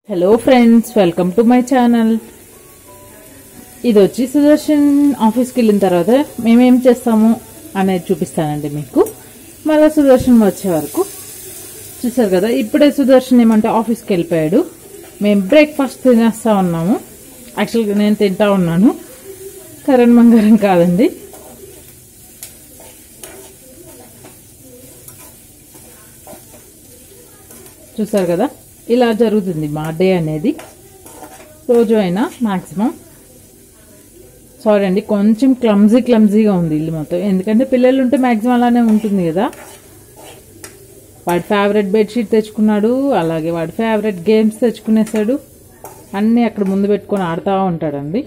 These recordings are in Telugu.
hello friends welcome to my channel ఇది వచ్చి సుదర్శన్ ఆఫీస్కి వెళ్ళిన తర్వాత మేమేం చేస్తాము అనేది చూపిస్తానండి మీకు మళ్ళీ సుదర్శన్ వచ్చే వరకు చూసారు కదా ఇప్పుడే సుదర్శన్ ఏమంటే ఆఫీస్కి వెళ్ళిపోయాడు మేము బ్రేక్ఫాస్ట్ తినేస్తా ఉన్నాము యాక్చువల్గా నేను తింటా ఉన్నాను కరణ్ మంగారం కాదండి చూసారు కదా ఇలా జరుగుతుంది మా డే అనేది రోజు అయినా మ్యాక్సిమం సారీ అండి కొంచెం క్లమ్జీ క్లమ్జీగా ఉంది ఇల్లు మొత్తం ఎందుకంటే పిల్లలు ఉంటే మ్యాక్సిమం అలానే ఉంటుంది కదా వాడి ఫేవరెట్ బెడ్షీట్ తెచ్చుకున్నాడు అలాగే వాడి ఫేవరెట్ గేమ్స్ తెచ్చుకునేసాడు అన్నీ అక్కడ ముందు పెట్టుకొని ఆడుతూ ఉంటాడండి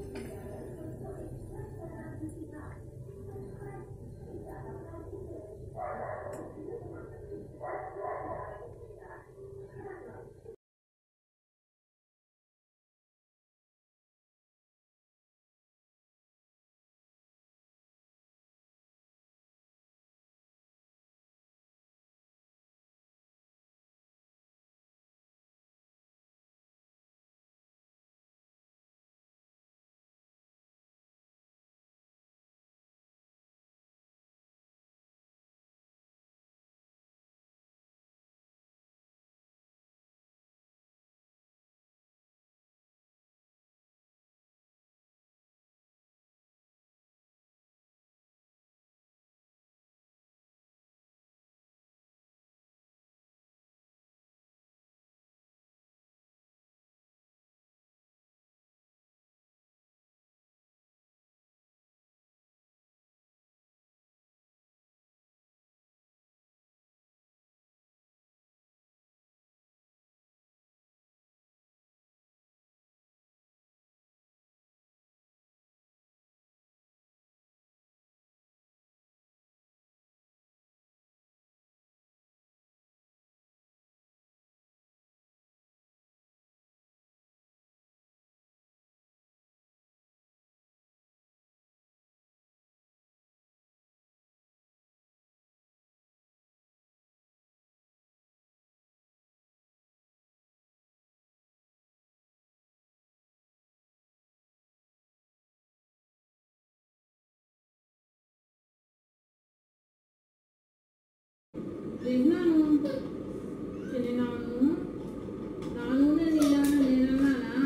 విన్నాను తిన్నాను నా నూనె నీళ్ళను నేనన్నానా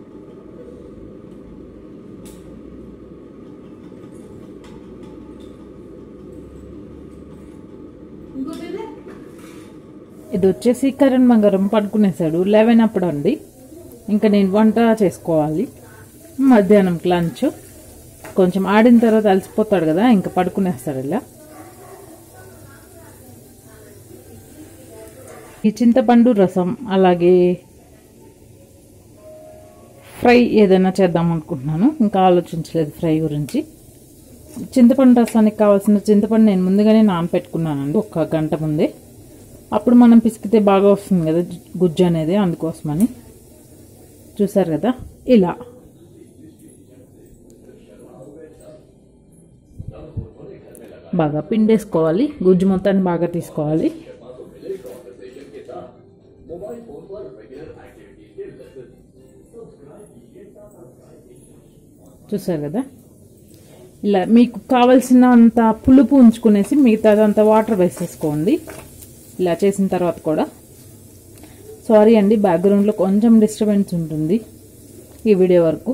ఇంకోటి ఇది వచ్చేసి కరణ్ మంగరం పడుకునేసాడు లెవెన్ అప్పుడు అండి ఇంకా నేను వంట చేసుకోవాలి మధ్యాహ్నం లంచ్ కొంచెం ఆడిన తర్వాత అలసిపోతాడు కదా ఇంకా పడుకునేస్తాడు ఇలా ఈ చింతపండు రసం అలాగే ఫ్రై ఏదైనా చేద్దాం అనుకుంటున్నాను ఇంకా ఆలోచించలేదు ఫ్రై గురించి చింతపండు రసానికి కావాల్సిన చింతపండు నేను ముందుగానే నానపెట్టుకున్నానండి ఒక గంట ముందే అప్పుడు మనం పిసికితే బాగా వస్తుంది కదా గుజ్జు అనేది అందుకోసమని చూసారు కదా ఇలా బాగా పిండేసుకోవాలి గుజ్జు మొత్తాన్ని బాగా తీసుకోవాలి చూసారు కదా ఇలా మీకు కావలసినంత పులుపు ఉంచుకునేసి మిగతాదంతా వాటర్ వేసేసుకోండి ఇలా చేసిన తర్వాత కూడా సారీ అండి బ్యాక్గ్రౌండ్లో కొంచెం డిస్టర్బెన్స్ ఉంటుంది ఈ వీడియో వరకు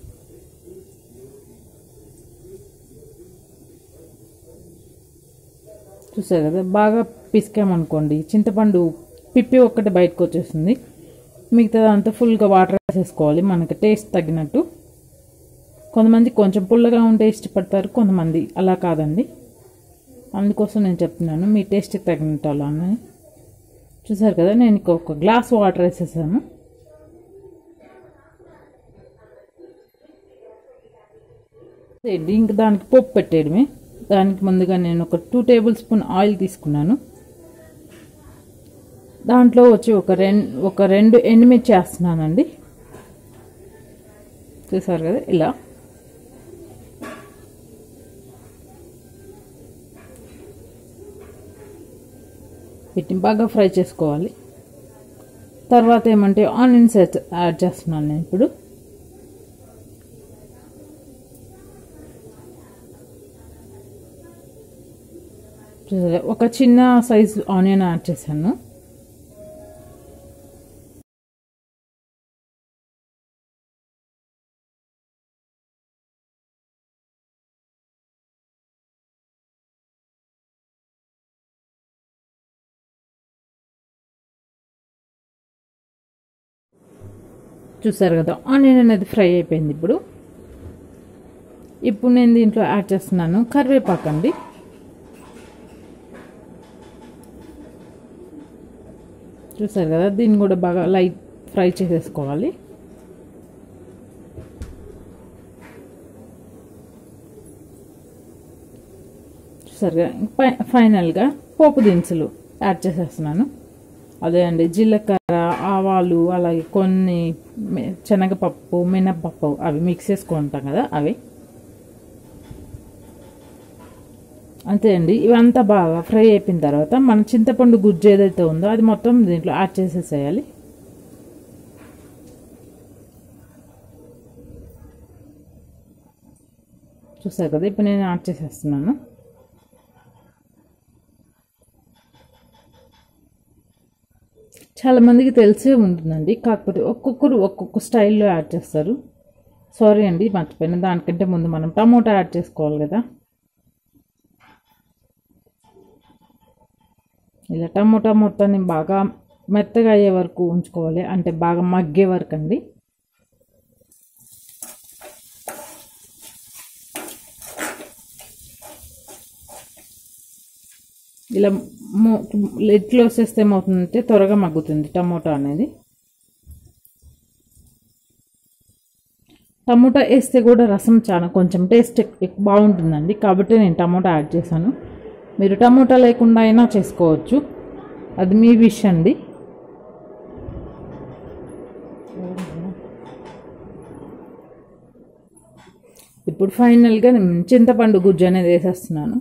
చూసారు కదా బాగా పిసికామనుకోండి చింతపండు పిప్పి ఒక్కటి బయటకు వచ్చేస్తుంది మిగతాదంతా ఫుల్గా వాటర్ వేసేసుకోవాలి మనకి టేస్ట్ తగినట్టు కొంతమంది కొంచెం పుల్లగా ఉంటే ఇష్టపడతారు కొంతమంది అలా కాదండి అందుకోసం నేను చెప్తున్నాను మీ టేస్ట్కి తగినట్టు అలా అని చూసారు కదా నేను ఒక గ్లాస్ వాటర్ వేసేసాను ఇంక దానికి పప్పు పెట్టేయడమే దానికి ముందుగా నేను ఒక టూ టేబుల్ స్పూన్ ఆయిల్ తీసుకున్నాను దాంట్లో వచ్చి ఒక రెండు ఒక రెండు ఎండుమిర్చి వేస్తున్నానండి చూసారు కదా ఇలా వీటిని బాగా ఫ్రై చేసుకోవాలి తర్వాత ఏమంటే ఆనియన్స్ యాడ్ చేస్తున్నాను నేను ఇప్పుడు చూసారా ఒక చిన్న సైజ్ ఆనియన్ యాడ్ చేశాను చూసారు కదా ఆనియన్ అనేది ఫ్రై అయిపోయింది ఇప్పుడు ఇప్పుడు నేను దీంట్లో యాడ్ చేస్తున్నాను కరివేపాకు అండి చూసారు కదా దీన్ని కూడా బాగా లైట్ ఫ్రై చేసేసుకోవాలి చూసారు కదా ఫై- ఫైనల్గా పోపు దినుసులు యాడ్ చేసేస్తున్నాను అదే అండి జీలకర్ర ఆవాలు అలాగే కొన్ని మె- శనగపప్పు మినప్పప్పు అవి మిక్స్ చేసుకుంటాం కదా అవి అంతే అండి ఇవంతా బాగా ఫ్రై అయిపోయిన తర్వాత మన చింతపండు గుజ్జు ఏదైతే ఉందో అది మొత్తం దీంట్లో యాడ్ చేసేసేయాలి చూసారు కదా ఇప్పుడు నేను యాడ్ చేసేస్తున్నాను చాలా మందికి తెలిసే ఉంటుందండి కాకపోతే ఒక్కొక్కరు ఒక్కొక్క స్టైల్లో యాడ్ చేస్తారు సారీ అండి మర్చిపోయిన దానికంటే ముందు మనం టమోటా యాడ్ చేసుకోవాలి కదా ఇలా టమోటా మొత్తాన్ని బాగా మెత్తగా అయ్యే వరకు ఉంచుకోవాలి అంటే బాగా మగ్గే వరకు అండి ఇలా లెడ్ క్లోజ్ చేస్తే ఏమవుతుందంటే త్వరగా మగ్గుతుంది టమోటా అనేది టమోటా వేస్తే కూడా రసం చాలా కొంచెం టేస్ట్ ఎక్- బాగుంటుందండి కాబట్టి నేను టమోటా యాడ్ చేశాను మీరు టమోటా లేకుండా అయినా చేసుకోవచ్చు అది మీ విష్ అండి ఇప్పుడు ఫైనల్గా నేను చింతపండు గుజ్జు అనేది వేసేస్తున్నాను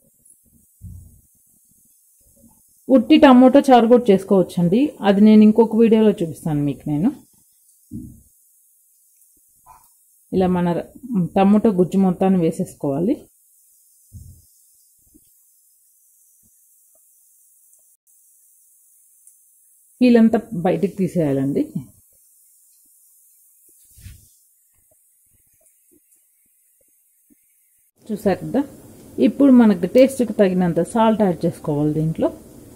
ఉట్టి టమోటా చారు కూడా చేసుకోవచ్చండి అది నేను ఇంకొక వీడియోలో చూపిస్తాను మీకు నేను ఇలా మన ర- టమోటా గుజ్జు మొత్తాన్ని వేసేసుకోవాలి వీళ్ళంతా బయటికి తీసేయాలండి చూసారు కదా ఇప్పుడు మనకు టేస్ట్కి తగినంత సాల్ట్ యాడ్ చేసుకోవాలి దీంట్లో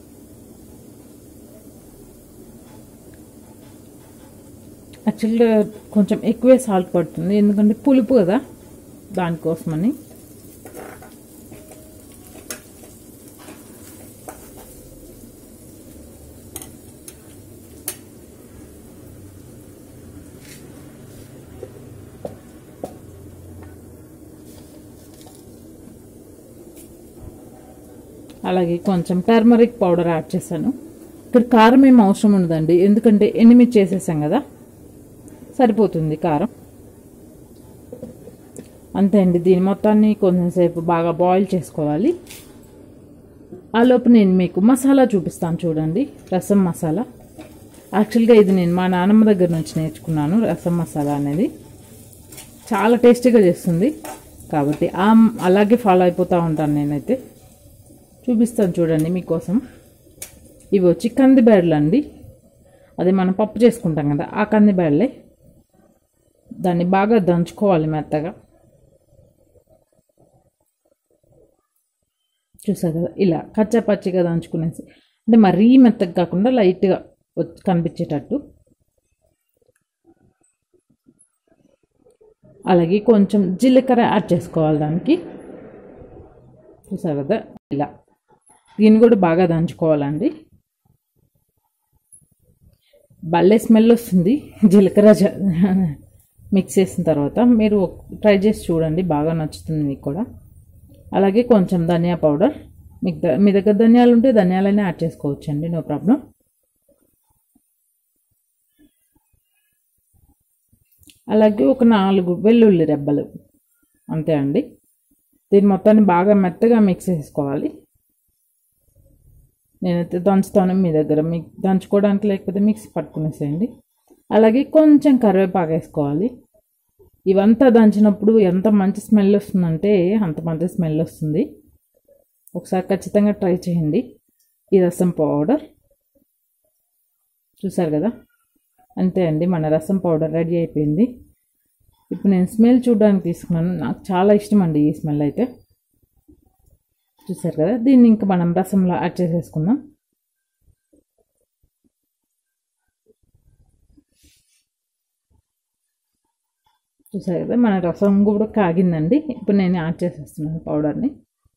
యాక్చువల్గా కొంచెం ఎక్కువే సాల్ట్ పడుతుంది ఎందుకంటే పులుపు కదా దానికోసమని అలాగే కొంచెం టర్మరిక్ పౌడర్ యాడ్ చేశాను ఇక్కడ కారం ఏం అవసరం ఉండదండి ఎందుకంటే ఎనిమిది చేసేసాం కదా సరిపోతుంది కారం అంతే అండి దీని మొత్తాన్ని కొంచెంసేపు బాగా బాయిల్ చేసుకోవాలి ఆ లోపు నేను మీకు మసాలా చూపిస్తాను చూడండి రసం మసాలా యాక్చువల్గా ఇది నేను మా నాన్నమ్మ దగ్గర నుంచి నేర్చుకున్నాను రసం మసాలా అనేది చాలా టేస్టీగా చేస్తుంది కాబట్టి ఆ అలాగే ఫాలో అయిపోతూ ఉంటాను నేనైతే చూపిస్తాను చూడండి మీకోసం ఇవి వచ్చి కందిబేడలు అండి అదే మనం పప్పు చేసుకుంటాం కదా ఆ కందిబేడలే దాన్ని బాగా దంచుకోవాలి మెత్తగా చూసారు కదా ఇలా కచ్చా పచ్చిగా దంచుకునేసి అంటే మరీ మెత్తగా కాకుండా లైట్గా వచ్చి కనిపించేటట్టు అలాగే కొంచెం జీలకర్ర యాడ్ చేసుకోవాలి దానికి చూసారు కదా ఇలా దీన్ని కూడా బాగా దంచుకోవాలండి భలే స్మెల్ వస్తుంది జీలకర్ర జ- మిక్స్ చేసిన తర్వాత మీరు ట్రై చేసి చూడండి బాగా నచ్చుతుంది మీకు కూడా అలాగే కొంచెం ధనియా పౌడర్ మీకు ద- మీ దగ్గర ధనియాలు ఉంటే ధనియాలనే యాడ్ చేసుకోవచ్చండి నో ప్రాబ్లం అలాగే ఒక నాలుగు వెల్లుల్లి రెబ్బలు అంతే అండి దీని మొత్తాన్ని బాగా మెత్తగా మిక్స్ చేసుకోవాలి నేనైతే దంచుతాను మీ దగ్గర మీకు దంచుకోవడానికి లేకపోతే మిక్సీ పట్టుకునేసేయండి అలాగే కొంచెం కరివేపాకు వేసుకోవాలి ఇవంతా దంచినప్పుడు ఎంత మంచి స్మెల్ వస్తుందంటే అంత మంచి స్మెల్ వస్తుంది ఒకసారి ఖచ్చితంగా ట్రై చేయండి ఈ రసం పౌడర్ చూసారు కదా అంతే అండి మన రసం పౌడర్ రెడీ అయిపోయింది ఇప్పుడు నేను స్మెల్ చూడడానికి తీసుకున్నాను నాకు చాలా ఇష్టం అండి ఈ స్మెల్ అయితే చూసారు కదా దీన్ని ఇంకా మనం రసంలో యాడ్ చేసేసుకుందాం చూసారు కదా మన రసం కూడా కాగిందండి ఇప్పుడు నేను యాడ్ చేసేస్తున్నాను పౌడర్ని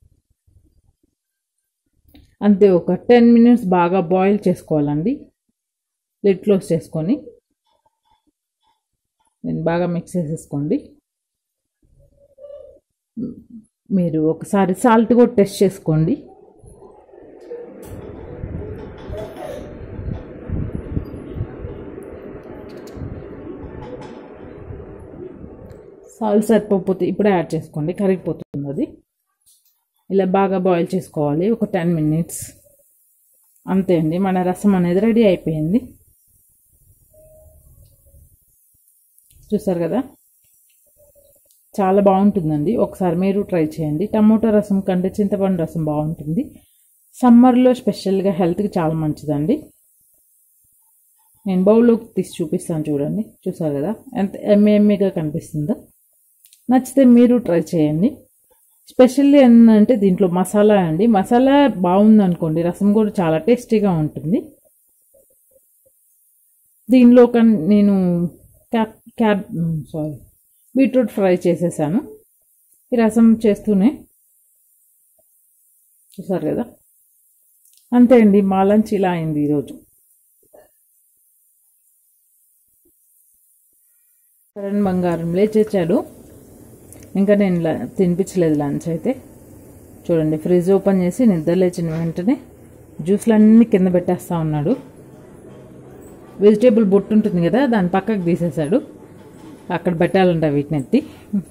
అంతే ఒక టెన్ మినిట్స్ బాగా బాయిల్ చేసుకోవాలండి లిడ్ క్లోజ్ చేసుకొని నేను బాగా మిక్స్ చేసేసుకోండి మీరు ఒకసారి సాల్ట్ కూడా టెస్ట్ చేసుకోండి సాల్ట్ సరిపోతే ఇప్పుడే యాడ్ చేసుకోండి కరిగిపోతుంది అది ఇలా బాగా బాయిల్ చేసుకోవాలి ఒక టెన్ మినిట్స్ అంతే అండి మన రసం అనేది రెడీ అయిపోయింది చూసారు కదా చాలా బాగుంటుందండి ఒకసారి మీరు ట్రై చేయండి టమోటా రసం కంటే చింతపండు రసం బాగుంటుంది సమ్మర్లో స్పెషల్గా హెల్త్కి చాలా మంచిదండి నేను బౌల్లోకి తీసి చూపిస్తాను చూడండి చూసారు కదా ఎంత ఎమ్మె ఎమ్మెగా కనిపిస్తుందో నచ్చితే మీరు ట్రై చేయండి స్పెషల్లీ ఏంటంటే దీంట్లో మసాలా అండి మసాలా బాగుంది అనుకోండి రసం కూడా చాలా టేస్టీగా ఉంటుంది దీనిలో కన్ నేను cab cab sorry beetroot fry చేసేసాను ఈ రసం చేస్తూనే చూసారు కదా అంతే అండి మా లంచ్ ఇలా అయింది ఈరోజు కరణ్ బంగారం లేచేచ్చాడు ఇంకా నేను ల- తినిపించలేదు లంచ్ అయితే చూడండి ఫ్రిడ్జ్ ఓపెన్ చేసి నిద్ర లేచిన వెంటనే జ్యూస్లు అన్నీ కింద పెట్టేస్తా ఉన్నాడు వెజిటేబుల్ బొట్టు ఉంటుంది కదా దాని పక్కకు తీసేశాడు అక్కడ పెట్టాలంట వీటిని ఎత్తి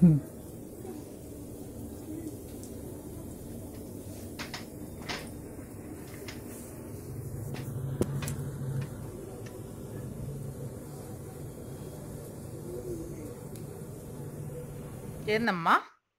ఏందమ్మా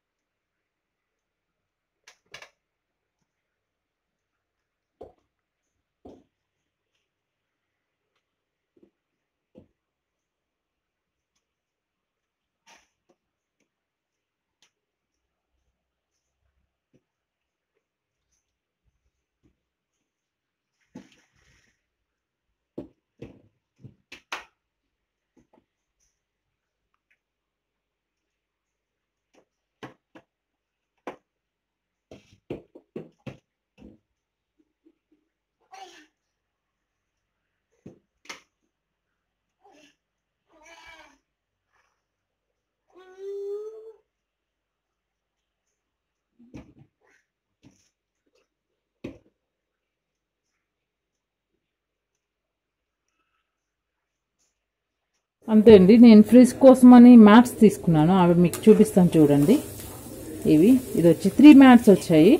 అంతే అండి నేను ఫ్రిజ్ కోసమని మ్యాట్స్ తీసుకున్నాను అవి మీకు చూపిస్తాను చూడండి ఇవి ఇది వచ్చి త్రీ మ్యాట్స్ వచ్చాయి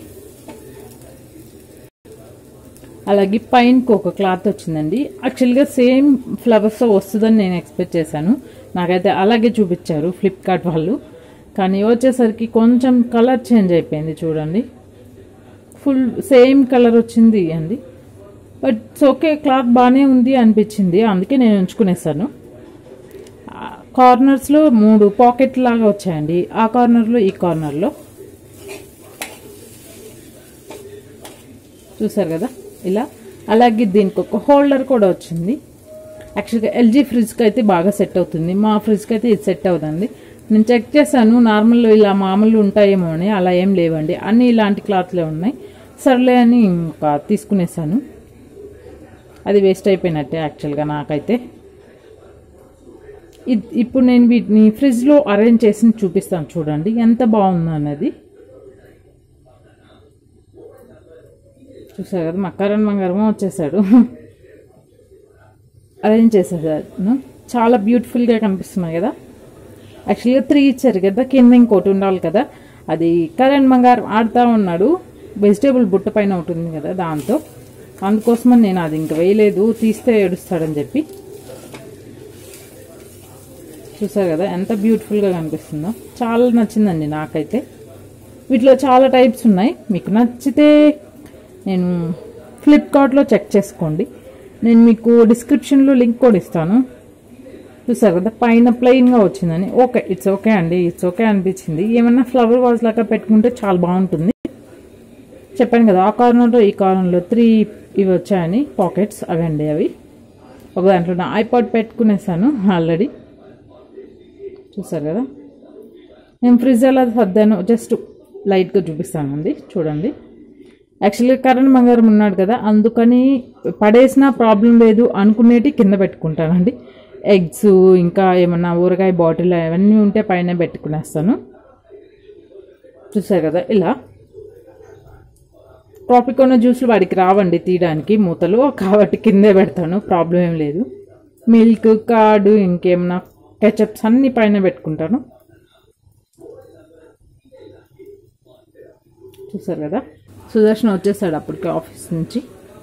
అలాగే పైనకి ఒక క్లాత్ వచ్చిందండి యాక్చువల్గా సేమ్ ఫ్లవర్స్ వస్తుందని నేను ఎక్స్పెక్ట్ చేశాను నాకైతే అలాగే చూపించారు ఫ్లిప్కార్ట్ వాళ్ళు కానీ వచ్చేసరికి కొంచెం కలర్ చేంజ్ అయిపోయింది చూడండి ఫుల్ సేమ్ కలర్ వచ్చింది అండి బట్ ఓకే క్లాత్ బాగానే ఉంది అనిపించింది అందుకే నేను ఉంచుకునేసాను కార్నర్స్లో మూడు పాకెట్ లాగా వచ్చాయండి ఆ కార్నర్లో ఈ కార్నర్లో చూసారు కదా ఇలా అలాగే దీనికి ఒక హోల్డర్ కూడా వచ్చింది యాక్చువల్గా ఎల్జీ ఫ్రిడ్జ్కి అయితే బాగా సెట్ అవుతుంది మా ఫ్రిడ్జ్కి అయితే ఇది సెట్ అవుతుంది నేను చెక్ చేశాను నార్మల్ ఇలా మామూలు ఉంటాయేమో అని అలా ఏం లేవండి అన్నీ ఇలాంటి క్లాత్లే ఉన్నాయి సర్లే అని ఇంకా తీసుకునేసాను అది వేస్ట్ అయిపోయినట్టే యాక్చువల్గా నాకైతే ఇద్- ఇప్పుడు నేను వీటిని ఫ్రిడ్జ్లో అరేంజ్ చేసి చూపిస్తాను చూడండి ఎంత బాగుందో అన్నది చూసారు కదా మా కరణ్ బంగారము వచ్చేసాడు అరేంజ్ చేసేసాను చాలా బ్యూటిఫుల్గా కనిపిస్తున్నాయి కదా యాక్చువల్గా త్రీ ఇచ్చారు కదా కింద ఇంకోటి ఉండాలి కదా అది కరణ్ బంగారం ఆడుతూ ఉన్నాడు వెజిటేబుల్ బుట్ట పైన ఉంటుంది కదా దాంతో అందుకోసమని నేను అది ఇంకా వేయలేదు తీస్తే ఏడుస్తాడని చెప్పి చూసారు కదా ఎంత బ్యూటిఫుల్గా కనిపిస్తుందో చాలా నచ్చిందండి నాకైతే వీటిలో చాలా టైప్స్ ఉన్నాయి మీకు నచ్చితే నేను ఫ్లిప్కార్ట్లో చెక్ చేసుకోండి నేను మీకు డిస్క్రిప్షన్లో లింక్ కూడా ఇస్తాను చూసారు కదా పైన ప్లెయిన్గా వచ్చిందని ఓకే ఇట్స్ ఓకే అండి ఇట్స్ ఓకే అనిపించింది ఏమన్నా ఫ్లవర్ వాజ్ లాగా పెట్టుకుంటే చాలా బాగుంటుంది చెప్పాను కదా ఆ కార్నర్లో ఈ కార్నర్లో త్రీ ఇవి వచ్చాయని పాకెట్స్ అవి అండి అవి ఒక దాంట్లో నా ఐపాడ్ పెట్టుకునేసాను ఆల్రెడీ చూసారు కదా నేను ఫ్రిడ్జ్ ఎలా సర్దాను జస్ట్ లైట్గా చూపిస్తానండి చూడండి యాక్చువల్గా కరణ్ బంగారం ఉన్నాడు కదా అందుకని పడేసిన ప్రాబ్లం లేదు అనుకునేటి కింద పెట్టుకుంటానండి ఎగ్స్ ఇంకా ఏమన్నా ఊరగాయ బాటిల్ అవన్నీ ఉంటే పైన పెట్టుకునేస్తాను చూసారు కదా ఇలా ట్రాపికోనా జ్యూస్లు వాడికి రావండి తీయడానికి మూతలు కాబట్టి కిందే పెడతాను ప్రాబ్లం ఏం లేదు మిల్క్ కార్డు ఇంకేమన్నా కెచప్స్ అన్ని పైన పెట్టుకుంటాను చూసారు కదా సుదర్శన్ వచ్చేసాడు అప్పటికి ఆఫీస్ నుంచి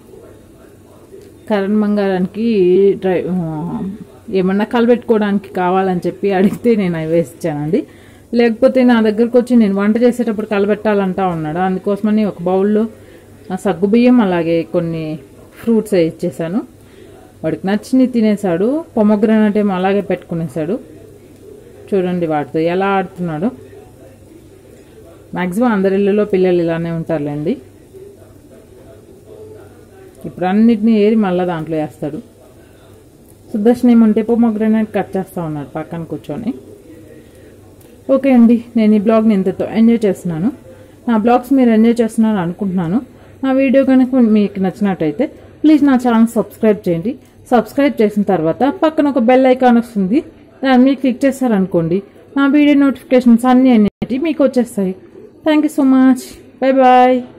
కరణ్ బంగారానికి డ్రై ఆ, ఏమన్నా కలబెట్టుకోవడానికి కావాలని చెప్పి అడిగితే నేను అవి వేసిచ్చానండి లేకపోతే నా దగ్గరకు వచ్చి నేను వంట చేసేటప్పుడు కలబెట్టాలంటా ఉన్నాడు అందుకోసమని ఒక బౌల్లో ఆ సగ్గుబియ్యం అలాగే కొన్ని ఫ్రూట్స్ ఇచ్చేసాను వాడికి నచ్చింది తినేసాడు పొమగ్రనేట్ ఏమో అలాగే పెట్టుకునేసాడు చూడండి వాటితో ఎలా ఆడుతున్నాడు మ్యాక్సిమం అందరి ఇళ్ళలో పిల్లలు ఇలానే ఉంటారులేండి ఇప్పుడు అన్నిటిని ఏరి మళ్ళీ దాంట్లో వేస్తాడు సుదర్శన్ ఏమంటే పొమగ్రనేట్ కట్ చేస్తూ ఉన్నాడు పక్కన కూర్చొని ఓకే అండి నేను ఈ బ్లాగ్ని ఇంతతో ఎంజాయ్ చేస్తున్నాను నా బ్లాగ్స్ మీరు ఎంజాయ్ చేస్తున్నారని అనుకుంటున్నాను నా వీడియో కనుక మీకు నచ్చినట్టయితే ప్లీజ్ నా ఛానల్ సబ్స్క్రైబ్ చేయండి సబ్స్క్రైబ్ చేసిన తర్వాత పక్కన ఒక బెల్ ఐకాన్ వస్తుంది దాన్ని మీరు క్లిక్ చేస్తారనుకోండి నా వీడియో నోటిఫికేషన్స్ అన్నీ అన్నిటి మీకు వచ్చేస్తాయి thank you so much bye bye